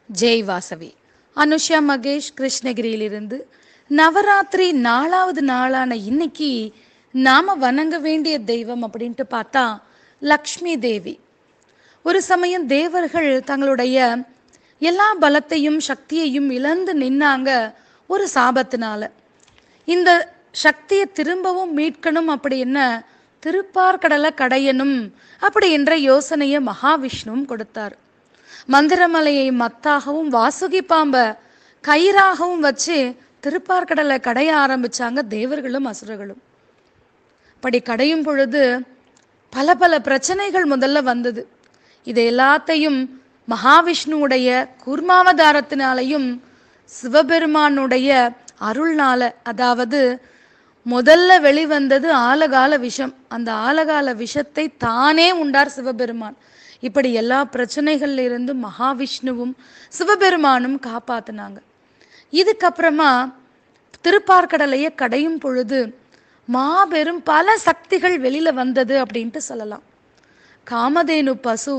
ஜெய் வாசவி அனுஷா மகேஷ் கிருஷ்ணகிரியிலிருந்து நவராத்திரி நாலாவது நாளான இன்னைக்கு நாம வணங்க வேண்டிய தெய்வம் அப்படின்ட்டு பார்த்தா லக்ஷ்மி தேவி ஒரு சமயம் தேவர்கள் தங்களுடைய எல்லா பலத்தையும் சக்தியையும் இழந்து நின்னாங்க ஒரு சாபத்தினால இந்த சக்தியை திரும்பவும் மீட்கணும் அப்படின்னா திருப்பார்கடலை கடையணும் அப்படி என்ற யோசனையை மகாவிஷ்ணுவும் கொடுத்தார் மந்திரமலையை மத்தாகவும் வாசுகி பாம்ப கயிறாகவும் வச்சு திருப்பார்கடலை கடைய ஆரம்பிச்சாங்க தேவர்களும் அசுரர்களும் அப்படி கடையும் பொழுது பல பல பிரச்சனைகள் முதல்ல வந்தது இது எல்லாத்தையும் மகாவிஷ்ணுவுடைய கூர்மாவதாரத்தினாலையும் சிவபெருமானுடைய அருள்னால அதாவது முதல்ல வெளிவந்தது ஆலகால விஷம் அந்த ஆலகால விஷத்தை தானே உண்டார் சிவபெருமான் இப்படி எல்லா பிரச்சனைகள்ல இருந்து மகாவிஷ்ணுவும் சிவபெருமானும் காப்பாத்துனாங்க இதுக்கப்புறமா திருப்பார்கடலையை கடையும் பொழுது மாபெரும் பல சக்திகள் வெளியில வந்தது அப்படின்ட்டு சொல்லலாம் காமதேனு பசு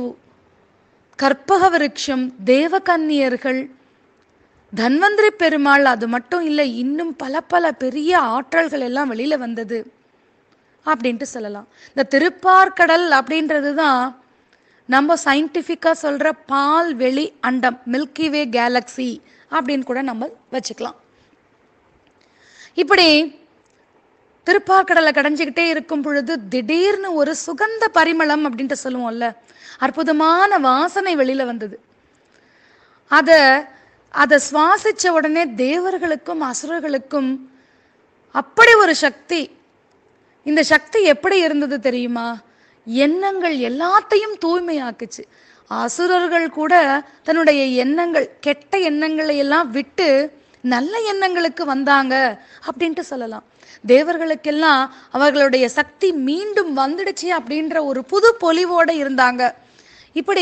கற்பக விருட்சம் தேவகன்னியர்கள் தன்வந்திரி பெருமாள் அது மட்டும் இல்லை இன்னும் பல பல பெரிய ஆற்றல்கள் எல்லாம் வெளியில வந்தது அப்படின்ட்டு சொல்லலாம் இந்த திருப்பார்கடல் அப்படின்றது தான் நம்ம சயின்டிஃபிக்காக சொல்ற பால் வெளி அண்டம் மில்கி வே கேலக்ஸி அப்படின்னு கூட நம்ம வச்சுக்கலாம் இப்படி திருப்பார்கடலை கடைஞ்சிக்கிட்டே இருக்கும் பொழுது திடீர்னு ஒரு சுகந்த பரிமளம் அப்படின்ட்டு சொல்லுவோம்ல அற்புதமான வாசனை வெளியில வந்தது அத அதை சுவாசிச்ச உடனே தேவர்களுக்கும் அசுரர்களுக்கும் அப்படி ஒரு சக்தி இந்த சக்தி எப்படி இருந்தது தெரியுமா எண்ணங்கள் எல்லாத்தையும் தூய்மையாக்குச்சு அசுரர்கள் கூட தன்னுடைய எண்ணங்கள் கெட்ட எண்ணங்களை எல்லாம் விட்டு நல்ல எண்ணங்களுக்கு வந்தாங்க அப்படின்ட்டு சொல்லலாம் தேவர்களுக்கெல்லாம் அவர்களுடைய சக்தி மீண்டும் வந்துடுச்சு அப்படின்ற ஒரு புது பொலிவோட இருந்தாங்க இப்படி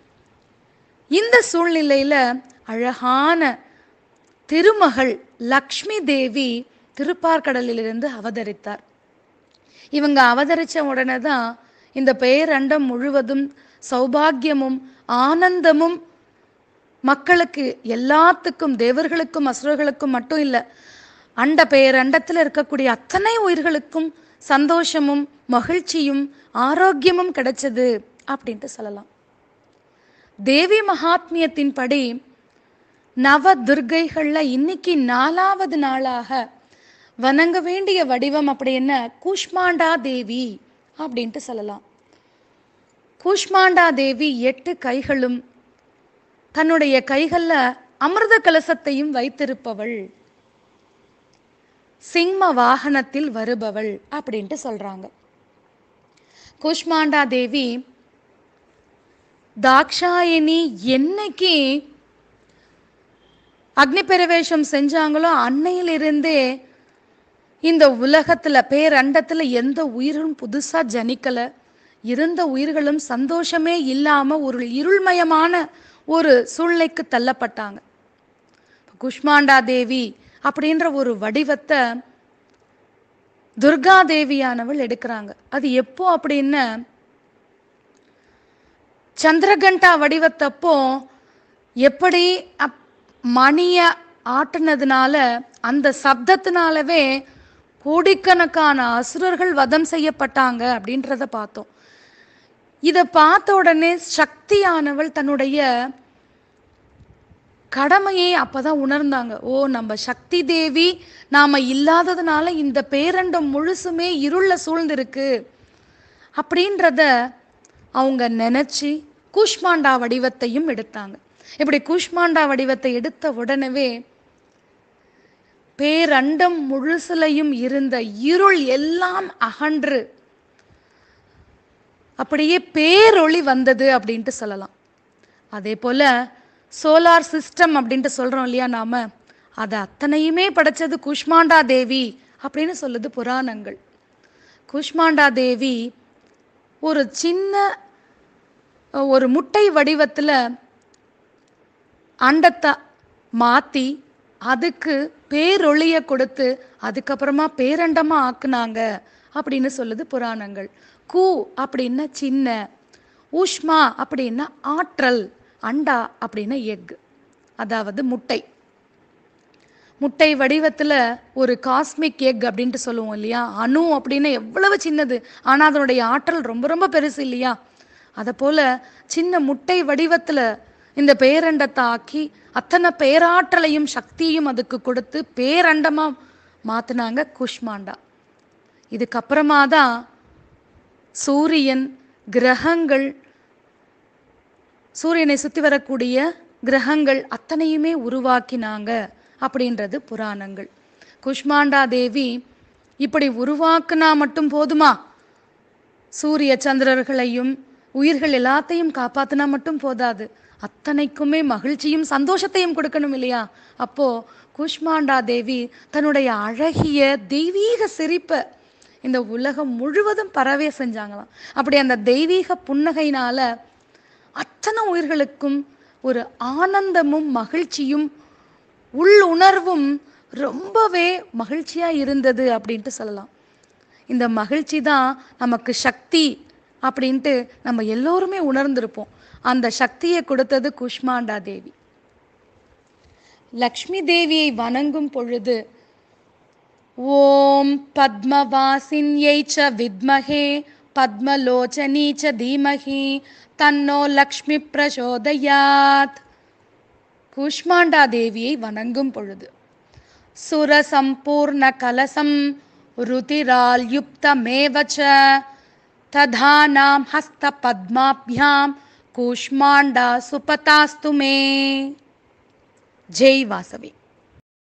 இந்த சூழ்நிலையில அழகான திருமகள் லக்ஷ்மி தேவி திருப்பார்கடலிலிருந்து அவதரித்தார் இவங்க அவதரிச்ச உடனே தான் இந்த பேரண்டம் முழுவதும் சௌபாகியமும் ஆனந்தமும் மக்களுக்கு எல்லாத்துக்கும் தேவர்களுக்கும் அசுரர்களுக்கும் மட்டும் இல்லை அண்ட பேரண்டத்தில் இருக்கக்கூடிய அத்தனை உயிர்களுக்கும் சந்தோஷமும் மகிழ்ச்சியும் ஆரோக்கியமும் கிடைச்சது அப்படின்ட்டு சொல்லலாம் தேவி மகாத்மியத்தின்படி நவ துர்கைகள்ல இன்னைக்கு நாலாவது நாளாக வணங்க வேண்டிய வடிவம் அப்படி என்ன கூஷ்மாண்டா தேவி அப்படின்ட்டு சொல்லலாம் கூஷ்மாண்டா தேவி எட்டு கைகளும் தன்னுடைய கைகள்ல அமிர்த கலசத்தையும் வைத்திருப்பவள் சிம்ம வாகனத்தில் வருபவள் அப்படின்ட்டு சொல்றாங்க கூஷ்மாண்டா தேவி தாக்ஷாயினி என்னைக்கு அக்னி பிரவேசம் செஞ்சாங்களோ அன்னையிலிருந்தே இந்த உலகத்துல பேரண்டத்துல எந்த உயிரும் புதுசா ஜனிக்கல இருந்த உயிர்களும் சந்தோஷமே இல்லாம ஒரு இருள்மயமான ஒரு சூழ்நிலைக்கு தள்ளப்பட்டாங்க குஷ்மாண்டா தேவி அப்படின்ற ஒரு வடிவத்தை துர்கா தேவியானவள் எடுக்கிறாங்க அது எப்போ அப்படின்னு சந்திரகண்டா வடிவத்தப்போ எப்படி அப் மணிய ஆட்டுனதுனால அந்த சப்தத்தினாலவே கோடிக்கணக்கான அசுரர்கள் வதம் செய்யப்பட்டாங்க அப்படின்றத பார்த்தோம் இதை பார்த்த உடனே சக்தியானவள் தன்னுடைய கடமையை அப்பதான் உணர்ந்தாங்க ஓ நம்ம சக்தி தேவி நாம இல்லாததுனால இந்த பேரண்டம் முழுசுமே இருள சூழ்ந்திருக்கு அப்படின்றத அவங்க நினைச்சு கூஷ்மாண்டா வடிவத்தையும் எடுத்தாங்க இப்படி கூஷ்மாண்டா வடிவத்தை எடுத்த உடனே பேரண்டம் முழுசுலையும் இருந்த இருள் எல்லாம் அகன்று அப்படியே பேரொளி வந்தது அப்படின்ட்டு சொல்லலாம் அதே போல சோலார் சிஸ்டம் அப்படின்ட்டு சொல்றோம் இல்லையா நாம அதை அத்தனையுமே படைச்சது குஷ்மாண்டா தேவி அப்படின்னு சொல்லுது புராணங்கள் குஷ்மாண்டா தேவி ஒரு சின்ன ஒரு முட்டை வடிவத்துல அண்டத்தை மாத்தி அதுக்கு பேரொளிய கொடுத்து அதுக்கப்புறமா பேரண்டமா ஆக்குனாங்க அப்படின்னு சொல்லுது புராணங்கள் கூ அப்படின்னா சின்ன ஊஷ்மா அப்படின்னா ஆற்றல் அண்டா அப்படின்னா எக் அதாவது முட்டை முட்டை வடிவத்தில் ஒரு காஸ்மிக் எக் அப்படின்ட்டு சொல்லுவோம் இல்லையா அணு அப்படின்னு எவ்வளவு சின்னது ஆனால் அதனுடைய ஆற்றல் ரொம்ப ரொம்ப பெருசு இல்லையா அதை போல சின்ன முட்டை வடிவத்தில் இந்த பேரண்டத்தை ஆக்கி அத்தனை பேராற்றலையும் சக்தியும் அதுக்கு கொடுத்து பேரண்டமாக மாற்றினாங்க குஷ்மாண்டா இதுக்கப்புறமா தான் சூரியன் கிரகங்கள் சூரியனை சுற்றி வரக்கூடிய கிரகங்கள் அத்தனையுமே உருவாக்கினாங்க அப்படின்றது புராணங்கள் குஷ்மாண்டா தேவி இப்படி உருவாக்குனா மட்டும் போதுமா சூரிய சந்திரர்களையும் உயிர்கள் எல்லாத்தையும் காப்பாத்தினா மட்டும் போதாது அத்தனைக்குமே மகிழ்ச்சியும் சந்தோஷத்தையும் கொடுக்கணும் இல்லையா அப்போ குஷ்மாண்டா தேவி தன்னுடைய அழகிய தெய்வீக சிரிப்பை இந்த உலகம் முழுவதும் பரவே செஞ்சாங்களாம் அப்படி அந்த தெய்வீக புன்னகையினால அத்தனை உயிர்களுக்கும் ஒரு ஆனந்தமும் மகிழ்ச்சியும் உள்ளுணர்வும் ரொம்பவே மகிழ்ச்சியா இருந்தது அப்படின்ட்டு சொல்லலாம் இந்த மகிழ்ச்சி தான் நமக்கு சக்தி அப்படின்ட்டு நம்ம எல்லோருமே உணர்ந்திருப்போம் அந்த சக்தியை கொடுத்தது குஷ்மாண்டா தேவி லக்ஷ்மி தேவியை வணங்கும் பொழுது ஓம் பத்மவாசின்யை ச வித்மஹே பத்மலோச்சனீ ச தீமஹி தன்னோ லக்ஷ்மி பிரசோதயாத் கூஷ்மாண்டா தேவியை வணங்கும் பொழுது சுரசம்பூர்ண கலசம் ருதிரால் யுக்தமேவச்ச ததானாம் ஹஸ்த பத்மாபியாம் கூஷ்மாண்டா சுபதாஸ்து மே ஜெய் வாசவி